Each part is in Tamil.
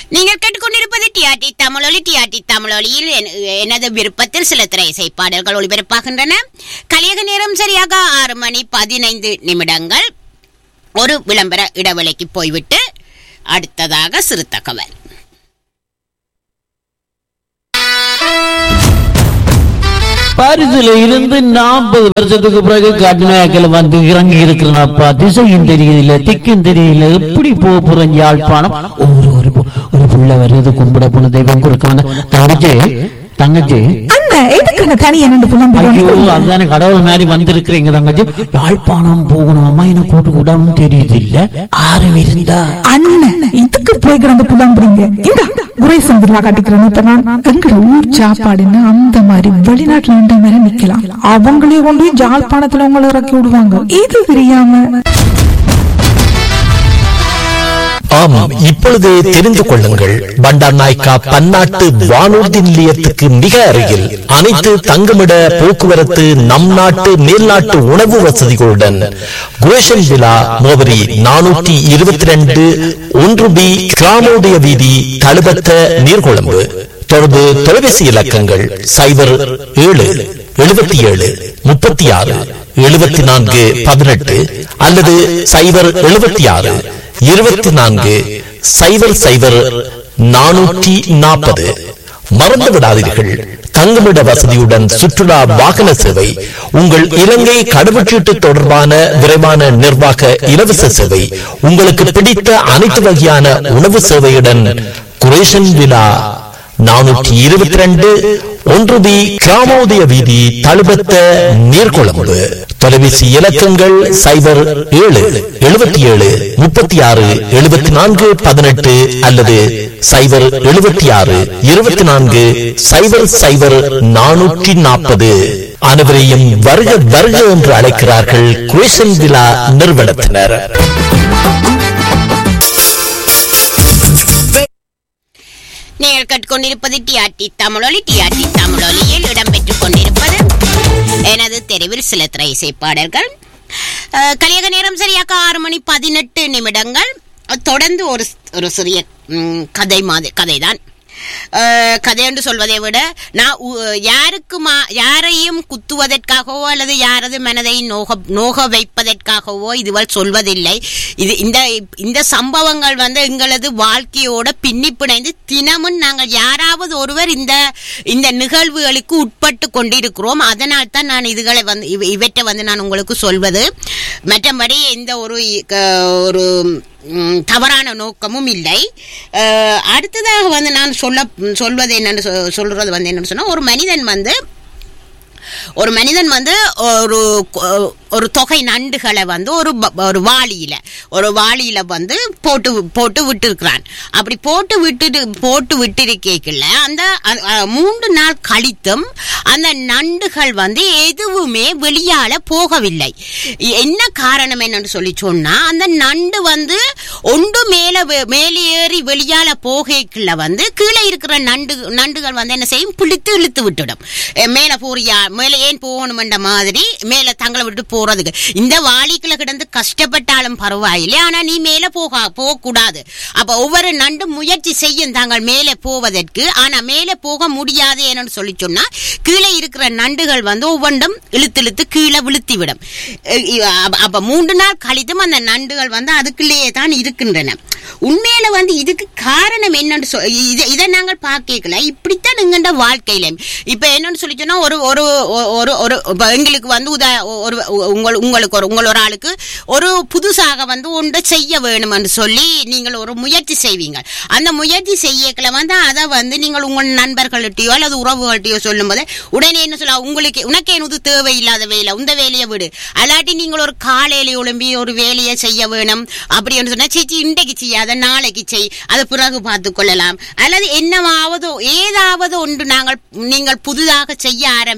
நீங்கள் கேட்டுக்கொண்டிருப்பது டிஆர்டி தமிழொலி டிஆர்டி தமிழொலியில் என்- எனது விருப்பத்தில் சில திரை இசை பாடல்கள் ஒளிபரப்பாகின்றன கலியக நேரம் சரியாக ஆறு மணி பதினைந்து நிமிடங்கள் ஒரு விளம்பர இடைவெளிக்கு போய்விட்டு அடுத்ததாக சிறு தகவல் பாரிஸ்ல இருந்து நாற்பது வருஷத்துக்கு பிறகு கடுமையாக்கல வந்து இறங்கி இருக்கிறனப்பா திசையும் தெரியல திக்கும் தெரியல எப்படி போக போறேன் யாழ்ப்பாணம் ஒரு ஒரு பு- ஒரு புள்ள வருது கும்பிட போன தெய்வம் கொடுக்க வந்த தங்கச்சி தங்கச்சி அண்ணா எதுக்கு தனியா நின்று ஐயோ புலம்பிக்கணும் அதுதானே கடவுள் மாதிரி வந்திருக்கிறீங்க தங்கச்சி யாழ்ப்பாணம் போகணும் அம்மா எனக்கு கூட்டு கூடாம தெரியுது இல்ல ஆறு இருந்தா அண்ணன் இதுக்கு போய் கிடந்து புலம்புறீங்க இந்த குரேசன் பில்லா காட்டிக்கிறேன் இப்ப நான் எங்க ஊர் சாப்பாடுன்னு அந்த மாதிரி வெளிநாட்டுல நின்ற மாதிரி நிக்கலாம் அவங்களே கொண்டு போய் ஜாழ்ப்பாணத்துல உங்களை இறக்கி விடுவாங்க இது தெரியாம ஆமாம் இப்பொழுது தெரிந்து கொள்ளுங்கள் பண்டார் நாய்க்கா பன்னாட்டு வானூர்தி நிலையத்துக்கு மிக அருகில் அனைத்து தங்குமிட போக்குவரத்து நம் நாட்டு மேல்நாட்டு உணவு வசதிகளுடன் குரேஷன் விழா மோவரி நானூற்றி இருபத்தி ரெண்டு ஒன்று பி கிராமோதய வீதி தழுபத்த நீர்கொழும்பு தொடர்பு தொலைபேசி இலக்கங்கள் சைபர் ஏழு எழுபத்தி ஏழு முப்பத்தி ஆறு எழுபத்தி நான்கு பதினெட்டு அல்லது சைபர் எழுபத்தி ஆறு இருபத்தி நான்கு சைபர் சைபர் நானூற்றி நாற்பது மறந்து விடாதீர்கள் தங்குமிட வசதியுடன் சுற்றுலா வாகன சேவை உங்கள் இலங்கை கடவுச்சீட்டு தொடர்பான விரைவான நிர்வாக இலவச சேவை உங்களுக்கு பிடித்த அனைத்து வகையான உணவு சேவையுடன் குரேஷன் விழா நானூற்றி இருபத்தி ரெண்டு ஒன்று பி கிராமோதய வீதி தழுபத்த நீர்கொழும்பு தொலைபேசி இலக்கங்கள் சைபர் ஏழு எழுபத்தி ஏழு முப்பத்தி ஆறு எழுபத்தி நான்கு பதினெட்டு அல்லது சைபர் எழுபத்தி ஆறு இருபத்தி நான்கு சைபர் சைபர் நானூற்றி நாற்பது அனைவரையும் வருக வருக என்று அழைக்கிறார்கள் குரேஷன் விழா நிறுவனத்தினர் நீங்கள் கேட்டுக்கொண்டிருப்பது டிஆர்டி தமிழொலி டிஆர்டி தமிழொலியில் இடம்பெற்றுக் கொண்டிருப்பது எனது தெருவில் சில திரை இசை பாடல்கள் அஹ், கலியக நேரம் சரியாக ஆறு மணி பதினெட்டு நிமிடங்கள் தொடர்ந்து ஒரு ஒரு சிறிய ம், கதை மாதிரி கதைதான் அஹ், கதை என்று சொல்வதை விட நான் உ- யாருக்குமா யாரையும் குத்துவதற்காகவோ அல்லது யாரது மனதை நோக நோக வைப்பதற்காகவோ இதுவள் சொல்வதில்லை இது இந்த இந்த சம்பவங்கள் வந்து எங்களது வாழ்க்கையோட பின்னி பிணைந்து தினமும் நாங்கள் யாராவது ஒருவர் இந்த இந்த நிகழ்வுகளுக்கு உட்பட்டு கொண்டிருக்கிறோம் அதனால் தான் நான் இதுகளை வந்து இவ- இவற்றை வந்து நான் உங்களுக்கு சொல்வது மற்றபடி எந்த ஒரு க- ஒரு ம், தவறான நோக்கமும் இல்லை அஹ், அடுத்ததாக வந்து நான் சொல்ல சொல்வது என்னன்னு சொ- சொல்றது வந்து என்னன்னு சொன்னா ஒரு மனிதன் வந்து ஒரு மனிதன் வந்து ஒரு கொ- ஒரு தொகை நண்டுகளை வந்து ஒரு ப- ஒரு வாளியில ஒரு வாளியில வந்து போட்டு போட்டு விட்டுருக்கிறான் அப்படி போட்டு விட்டுட்டு போட்டு விட்டிருக்கேக்கல அந்த அ- அ, மூன்று நாள் கழித்தும் அந்த நண்டுகள் வந்து எதுவுமே வெளியால போகவில்லை இ- என்ன காரணம் என்னன்னு சொல்லி சொன்னா அந்த நண்டு வந்து ஒன்று மேல வெ- மேலே ஏறி வெளியால போகைக்குள்ள வந்து கீழே இருக்கிற நண்டு நண்டுகள் வந்து என்ன செய்யும் பிடித்து இழுத்து விட்டுடும் எ, மேல போறியா மேல ஏன் போகணுமென்ற மாதிரி மேல தங்களை விட்டு போறதுக்கு இந்த வாளிக்குள்ள கிடந்து கஷ்டப்பட்டாலும் பரவாயில்லை ஆனா நீ மேல போக போக கூடாது அப்ப ஒவ்வொரு நண்டு முயற்சி செய்யும் தாங்கள் மேலே போவதற்கு ஆனா மேலே போக முடியாது என்னன்னு சொல்லி சொன்னா கீழே இருக்கிற நண்டுகள் வந்து ஒவ்வொன்றும் இழுத்து இழுத்து கீழே விழுத்தி விடும் எ- இ- அப்ப- அப்ப மூன்று நாள் கழித்தும் அந்த நண்டுகள் வந்து அதுக்குள்ளேயே தான் இருக்கின்றன உண்மையில வந்து இதுக்கு காரணம் என்னன்னு சொ- இதை இதை நாங்கள் பார்க்கல இப்படித்தான் எங்கண்ட வாழ்க்கையில இப்ப என்னன்னு சொல்லி சொன்னா ஒரு ஒரு ஒரு ஒரு இப்ப எங்களுக்கு வந்து உதா ஒரு உங்கள் உங்களுக்கு ஒரு உங்கள் ஒரு ஆளுக்கு ஒரு புதுசாக வந்து ஒன்றை செய்ய வேணும்னு சொல்லி நீங்கள் ஒரு முயற்சி செய்வீங்க அந்த முயற்சி செய்யக்கல வந்து அதை வந்து நீங்கள் உங்கள் நண்பர்கள்ட்டையோ அல்லது உறவுகள்ட்டையோ சொல்லும்போது உடனே என்ன சொல்ல உங்களுக்கு உனக்கு எனது தேவையில்லாத வேலை உந்த வேலையை விடு அல்லாட்டி நீங்கள் ஒரு காலையில எழும்பி ஒரு வேலையை செய்ய வேணும் அப்படின்னு சொன்னா சேச்சி இன்றைக்கு செய்யாத நாளைக்கு செய் அது பிறகு பார்த்து கொள்ளலாம் அல்லது என்னவாவதோ ஏதாவது ஒன்று நாங்கள் நீங்கள் புதிதாக செய்ய ஆரம்பிக்கும் போது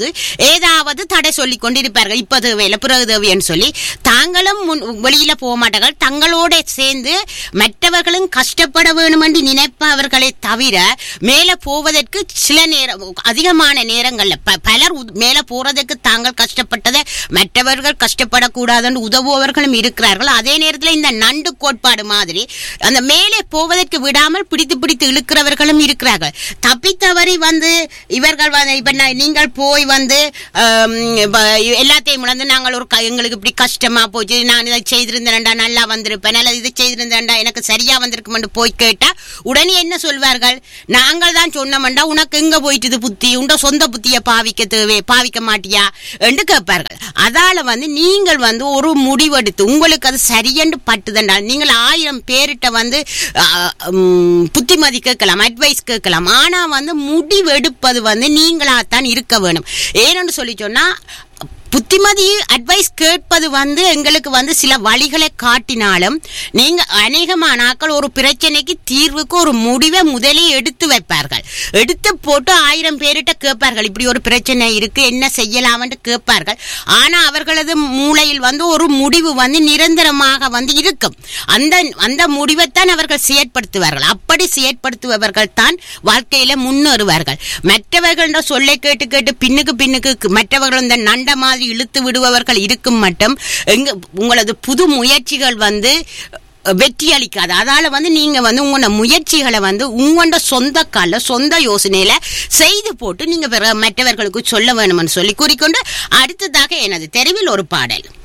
போது ஏதாவது தடை சொல்லி கொண்டிருப்பார்கள் இப்ப தேவையில்லை பிறகு தேவைன்னு சொல்லி தாங்களும் முன்- வெளியில போக மாட்டார்கள் தங்களோட சேர்ந்து மற்றவர்களும் கஷ்டப்பட வேணும் என்று நினைப்பவர்களை தவிர மேல போவதற்கு சில நேரம் அதிகமான நேரங்கள்ல ப- பலர் உத்- மேல போறதுக்கு தாங்கள் கஷ்டப்பட்டதை மற்றவர்கள் கஷ்டப்படக்கூடாதுன்னு உதவுபவர்களும் இருக்கிறார்கள் அதே நேரத்தில் இந்த நண்டு கோட்பாடு மாதிரி அந்த மேலே போவதற்கு விடாமல் பிடித்து பிடித்து இழுக்கிறவர்களும் இருக்கிறார்கள் தப்பித்தவறி வந்து இவர்கள் வந்து இப்ப நான் நீங்கள் போய் வந்து ஆம், இப்ப எல்லாத்தையும் இழந்து நாங்கள் ஒரு க- எங்களுக்கு இப்படி கஷ்டமா போச்சு நான் இதை செய்திருந்தேன்டா நல்லா வந்திருப்பேன் அல்லது இதை செய்திருந்தேன்டா எனக்கு சரியா வந்திருக்குமென்று போய் கேட்டா உடனே என்ன சொல்வார்கள் நாங்கள் தான் சொன்னோம்டா உனக்கு எங்க போயிட்டுது புத்தி உண்ட சொந்த புத்திய பாவிக்க தேவை பாவிக்க மாட்டியா என்று கேட்பார்கள் அதால வந்து நீங்கள் வந்து ஒரு முடிவெடுத்து உங்களுக்கு அது சரியென்று பட்டுதென்றால் நீங்கள் ஆயிரம் பேரிட்ட வந்து ஆ, ம், புத்திமதி கேட்கலாம் அட்வைஸ் கேட்கலாம் ஆனா வந்து முடிவெடுப்பது வந்து நீங்களாத்தான் இருக்க வேணும் ஏன்னு சொல்லி சொன்னா புத்திமதி அட்வைஸ் கேட்பது வந்து எங்களுக்கு வந்து சில வழிகளை காட்டினாலும் நீங்க அநேகமான ஆட்கள் ஒரு பிரச்சனைக்கு தீர்வுக்கு ஒரு முடிவை முதலே எடுத்து வைப்பார்கள் எடுத்து போட்டு ஆயிரம் பேரிட்ட கேட்பார்கள் இப்படி ஒரு பிரச்சனை இருக்கு என்ன செய்யலாம்னு கேட்பார்கள் ஆனா அவர்களது மூளையில் வந்து ஒரு முடிவு வந்து நிரந்தரமாக வந்து இருக்கும் அந்த அந்த முடிவைத்தான் அவர்கள் செயற்படுத்துவார்கள் அப்படி செயற்படுத்துபவர்கள் தான் வாழ்க்கையில முன்னேறுவார்கள் மற்றவர்கள சொல்லை கேட்டு கேட்டு பின்னுக்கு பின்னுக்கு மற்றவர்கள் இந்த நண்ட மாதிரி இழுத்து விடுபவர்கள் இருக்கும் மட்டும் எங்க உங்களது புது முயற்சிகள் வந்து வெற்றி அளிக்காது அதால வந்து நீங்க வந்து உங்களோட முயற்சிகளை வந்து உங்களோட சொந்த கால சொந்த யோசனையில செய்து போட்டு நீங்க பிற- மற்றவர்களுக்கு சொல்ல வேணும்னு சொல்லி கூறிக்கொண்டு அடுத்ததாக எனது தெருவில் ஒரு பாடல்